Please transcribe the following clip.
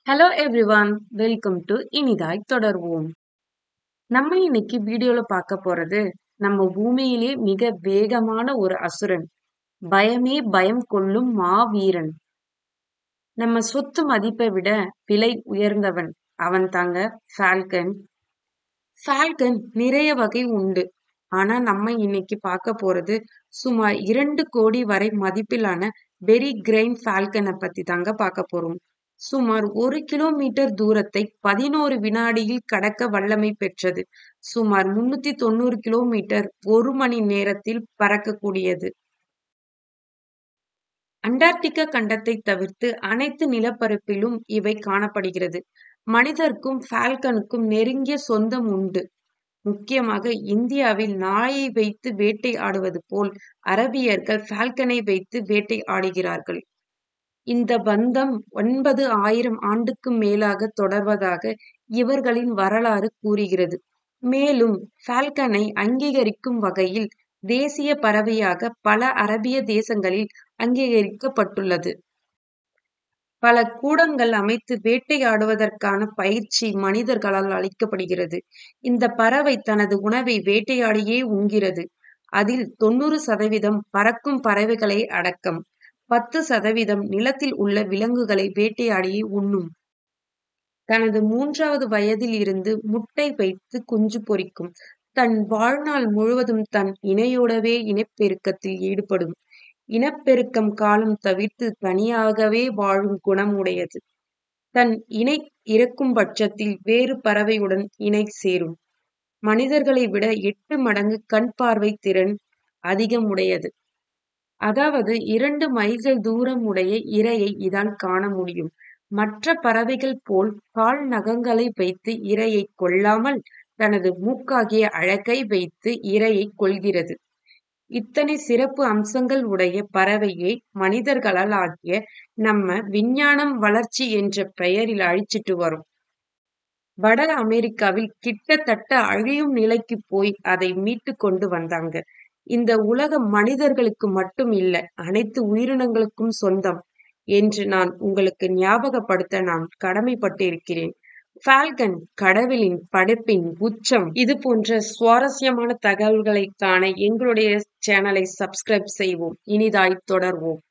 hello everyone welcome to இனிதாய் தொடர்வோம் நம்ம இன்னைக்கு வீடியோல பார்க்க போறது நம்ம பூமியிலே மிக வேகமான ஒரு அசுரன் பயமே பயம் கொள்ளும் மாவீரன் நம்ம சொத்து மதிப்பை விட விலை உயர்ந்தவன் அவன் தாங்க ஃபால்கன் ஃபால்கன் நிறைய வகை உண்டு ஆனா நம்ம இன்னைக்கு பார்க்க போறது சுமார் இரண்டு கோடி வரை மதிப்பிலான பெரி கிரெயின் ஃபால்கனை பத்தி தாங்க பார்க்க போறோம் சுமார் ஒரு கிலோமீட்டர் தூரத்தை பதினோரு வினாடியில் கடக்க வல்லமை பெற்றது சுமார் முன்னூத்தி தொண்ணூறு கிலோமீட்டர் ஒரு மணி நேரத்தில் பறக்கக்கூடியது அண்டார்டிகா கண்டத்தை தவிர்த்து அனைத்து நிலப்பரப்பிலும் இவை காணப்படுகிறது மனிதர்க்கும் ஃபால்கனுக்கும் நெருங்கிய சொந்தம் உண்டு முக்கியமாக இந்தியாவில் நாயை வைத்து வேட்டை ஆடுவது போல் அரபியர்கள் ஃபால்கனை வைத்து வேட்டை ஆடுகிறார்கள் இந்த பந்தம் ஒன்பது ஆயிரம் ஆண்டுக்கு மேலாக தொடர்வதாக இவர்களின் வரலாறு கூறுகிறது மேலும் ஃபால்கனை அங்கீகரிக்கும் வகையில் தேசிய பறவையாக பல அரபிய தேசங்களில் அங்கீகரிக்கப்பட்டுள்ளது பல கூடங்கள் அமைத்து வேட்டையாடுவதற்கான பயிற்சி மனிதர்களால் அளிக்கப்படுகிறது இந்த பறவை தனது உணவை வேட்டையாடியே உண்கிறது அதில் தொண்ணூறு சதவீதம் பறக்கும் பறவைகளை அடக்கம் பத்து சதவீதம் நிலத்தில் உள்ள விலங்குகளை வேட்டையாடியே உண்ணும் தனது மூன்றாவது வயதில் இருந்து முட்டை வைத்து குஞ்சு பொரிக்கும் தன் வாழ்நாள் முழுவதும் தன் இணையோடவே இனப்பெருக்கத்தில் ஈடுபடும் இனப்பெருக்கம் காலம் தவிர்த்து தனியாகவே வாழும் குணம் உடையது தன் இணை இறக்கும் பட்சத்தில் வேறு பறவையுடன் இணை சேரும் மனிதர்களை விட எட்டு மடங்கு கண் பார்வை திறன் அதிகம் உடையது அதாவது இரண்டு மைல்கள் தூரம் உடைய இரையை இதால் காண முடியும் மற்ற பறவைகள் போல் கால் நகங்களை வைத்து இரையை கொள்ளாமல் தனது மூக்காகிய அழகை வைத்து இரையை கொள்கிறது இத்தனை சிறப்பு அம்சங்கள் உடைய பறவையை மனிதர்களால் ஆகிய நம்ம விஞ்ஞானம் வளர்ச்சி என்ற பெயரில் அழிச்சிட்டு வரும் வட அமெரிக்காவில் கிட்டத்தட்ட அழியும் நிலைக்கு போய் அதை மீட்டு கொண்டு வந்தாங்க இந்த உலகம் மனிதர்களுக்கு மட்டும் இல்ல அனைத்து உயிரினங்களுக்கும் சொந்தம் என்று நான் உங்களுக்கு ஞாபகப்படுத்த நான் கடமைப்பட்டு இருக்கிறேன் ஃபால்கன் கடவுளின் படைப்பின் உச்சம் இது போன்ற சுவாரஸ்யமான தகவல்களை காண எங்களுடைய சேனலை சப்ஸ்கிரைப் செய்வோம் இனிதாய் தொடர்வோம்